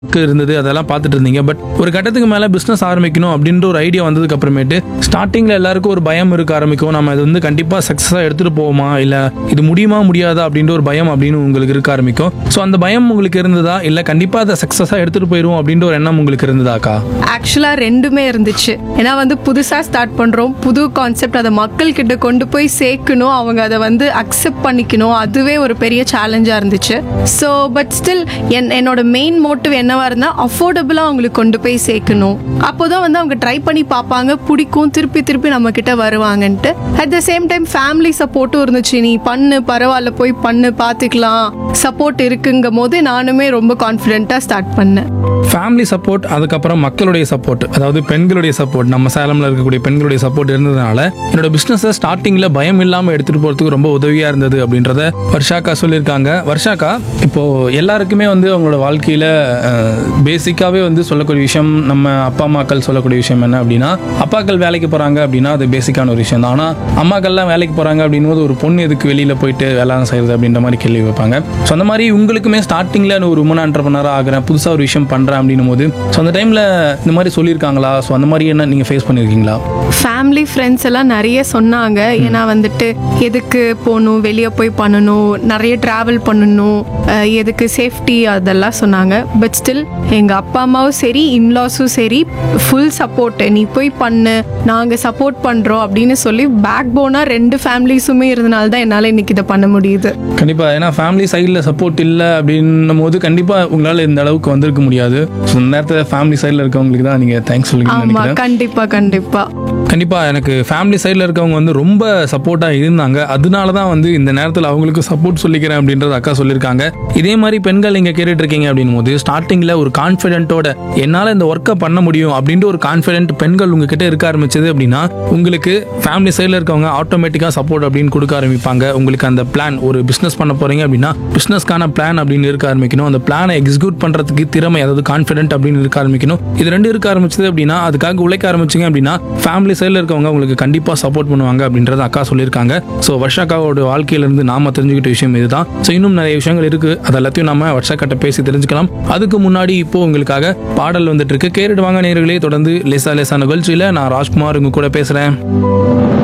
இருந்தது அதெல்லாம் பார்த்துட்டு இருந்தீங்க பட் ஒரு கட்டத்துக்கு மேலே பிஸ்னஸ் ஆரம்பிக்கணும் அப்படின்ற ஒரு ஐடியா வந்ததுக்கு அப்புறமேட்டு ஸ்டார்டிங்கில் எல்லாருக்கும் ஒரு பயம் இருக்க ஆரம்பிக்கும் நம்ம இது வந்து கண்டிப்பாக சக்ஸஸாக எடுத்துகிட்டு போவோமா இல்லை இது முடியுமா முடியாதா அப்படின்ற ஒரு பயம் அப்படின்னு உங்களுக்கு இருக்க ஆரம்பிக்கும் ஸோ அந்த பயம் உங்களுக்கு இருந்ததா இல்லை கண்டிப்பாக அதை சக்ஸஸாக எடுத்துகிட்டு போயிடுவோம் அப்படின்ற ஒரு எண்ணம் உங்களுக்கு இருந்ததாக்கா ஆக்சுவலாக ரெண்டுமே இருந்துச்சு ஏன்னா வந்து புதுசாக ஸ்டார்ட் பண்ணுறோம் புது கான்செப்ட் அதை மக்கள்கிட்ட கொண்டு போய் சேர்க்கணும் அவங்க அதை வந்து அக்செப்ட் பண்ணிக்கணும் அதுவே ஒரு பெரிய சேலஞ்சாக இருந்துச்சு ஸோ பட் ஸ்டில் என் என்னோட மெயின் மோட்டிவ் என்னவா இருந்தால் அஃபோர்டபுளாக அவங்களுக்கு கொண்டு போய் சேர்க்கணும் அப்போதான் வந்து அவங்க ட்ரை பண்ணி பார்ப்பாங்க பிடிக்கும் திருப்பி திருப்பி நம்ம கிட்ட வருவாங்கன்ட்டு at the same time family சப்போர்ட்டும் இருந்துச்சு நீ பண்ணு பரவாயில்ல போய் பண்ணு பார்த்துக்கலாம் சப்போர்ட் இருக்குங்கும் போது நானுமே ரொம்ப கான்ஃபிடென்ட்டாக ஸ்டார்ட் பண்ணேன் ஃபேமிலி சப்போர்ட் அதுக்கப்புறம் மக்களுடைய சப்போர்ட் அதாவது பெண்களுடைய சப்போர்ட் நம்ம சேலமில் இருக்கக்கூடிய பெண்களுடைய சப்போர்ட் இருந்ததுனால என்னோட பிஸ்னஸை ஸ்டார்டிங்கில் பயம் இல்லாமல் எடுத்துகிட்டு போகிறதுக்கு ரொம்ப உதவியாக இருந்தது அப்படின்றத வர்ஷாக்கா சொல்லியிருக்காங்க வர்ஷாக்கா இப்போது எல்லாருக்குமே வந்து அவங்களோட வாழ்க்கையில் பேசிக்காகவே வந்து சொல்லக்கூடிய விஷயம் நம்ம அப்பா அம்மாக்கள் சொல்லக்கூடிய விஷயம் என்ன அப்படின்னா அப்பாக்கள் வேலைக்கு போகிறாங்க அப்படின்னா அது பேசிக்கான ஒரு விஷயம் தான் ஆனால் அம்மாக்கள்லாம் வேலைக்கு போகிறாங்க அப்படின்போது ஒரு பொண்ணு எதுக்கு வெளியில் போயிட்டு வேலை செய்கிறது அப்படின்ற மாதிரி கேள்வி வைப்பாங்க ஸோ அந்த மாதிரி உங்களுக்குமே ஸ்டார்டிங்கில் ஒரு உமன் ஆண்டர்பனராக ஆகிறேன் புதுசாக ஒரு விஷயம் பண்ணுறேன் அப்படின்னும் போது ஸோ அந்த டைமில் இந்த மாதிரி சொல்லியிருக்காங்களா ஸோ அந்த மாதிரி என்ன நீங்கள் ஃபேஸ் பண்ணியிருக்கீங்களா ஃபேமிலி ஃப்ரெண்ட்ஸ் எல்லாம் நிறைய சொன்னாங்க ஏன்னா வந்துட்டு எதுக்கு போகணும் வெளியே போய் பண்ணணும் நிறைய ட்ராவல் பண்ணணும் அஹ் எதுக்கு சேஃப்டி அதெல்லாம் சொன்னாங்க பட் ஸ்டில் எங்கள் அப்பா அம்மாவும் சரி இன்லாஸும் சரி ஃபுல் சப்போர்ட் நீ போய் பண்ணு நாங்கள் சப்போர்ட் பண்ணுறோம் அப்படின்னு சொல்லி பேக் போனாக ரெண்டு ஃபேமிலிஸுமே இருந்தனால தான் என்னால் இன்னைக்கு இதை பண்ண முடியுது கண்டிப்பாக ஏன்னா ஃபேமிலி சைடில் சப்போர்ட் இல்லை அப்படின்னும் போது கண்டிப்பாக உங்களால் இந்த அளவுக்கு வந்திருக்க முடியாது ஸோ இந்த நேரத்தில் ஃபேமிலி சைடில் இருக்கவங்களுக்கு தான் நீங்கள் தேங்க்ஸ் சொல்லிக்கணும்னு ஆமாம் நினைக்கிறேன் கண்டிப்பாக கண்டிப்பாக கண்டிப்பாக எனக்கு ஃபேமிலி சைடில் இருக்கவங்க வந்து ரொம்ப சப்போர்ட்டாக இருந்தாங்க அதனால தான் வந்து இந்த நேரத்தில் அவங்களுக்கு சப்போர்ட் சொல்லிக்கிறேன் அப்படின்றது அக்கா சொல்லியிருக்காங்க இதே மாதிரி பெண்கள் நீங்கள் கேட்டுட்டு இருக்கீங்க அப்படின்னும் போது ஸ்டார்டிங்கில் ஒரு கான்ஃபிடென்ட்டோட என்னால் இந்த ஒர்க்கை பண்ண முடியும் அப்படின்ற ஒரு கான்ஃபிடென்ட் பெண்கள் உங்ககிட்ட இருக்க ஆரம்பிச்சது அப்படின்னா உங்களுக்கு ஃபேமிலி சைடில் இருக்கவங்க ஆட்டோமேட்டிக்காக சப்போர்ட் அப்படின்னு கொடுக்க ஆரம்பிப்பாங்க உங்களுக்கு அந்த பிளான் ஒரு பிஸ்னஸ் பண்ண போகிறீங்க அப்படின்னா பிஸ்னஸ்க்கான பிளான் அப்படின்னு இருக்க ஆரம்பிக்கணும் அந்த பிளானை எக்ஸிக்யூட் பண்ணுறதுக்கு திறமை அதாவது கான்ஃபிடென்ட் அப்படின்னு இருக்க ஆரம்பிக்கணும் இது ரெண்டு இருக்க ஆரம்பிச்சது அப்படின்னா அதுக்காக உழைக்க ஆரம்பிச்சிங்க அப்படின்னா ஃபேமிலி சைடில் இருக்கவங்க உங்களுக்கு கண்டிப்பாக சப்போர்ட் பண்ணுவாங்க அப்படின்றத அக்கா சொல்லியிருக்காங்க ஸோ வர்ஷாக்காவோட வாழ்க்கையிலேருந்து நாம தெரிஞ்சுக்கிட்ட விஷயம் இதுதான் ஸோ இன்னும் நிறைய விஷயங்கள் இருக்குது அது எல்லாத்தையும் நம்ம வர்ஷாக்கிட்ட பேசி தெரிஞ்சுக்கலாம் அதுக்கு முன்னாடி இப்போ உங்களுக்காக பாடல் வந்துட்டு இருக்கு கேட்டுட்டு வாங்க நேர்களே தொடர்ந்து லேசா லேசா நிகழ்ச்சியில் நான் ராஜ்குமார் உங்க கூட பேசுகிறேன்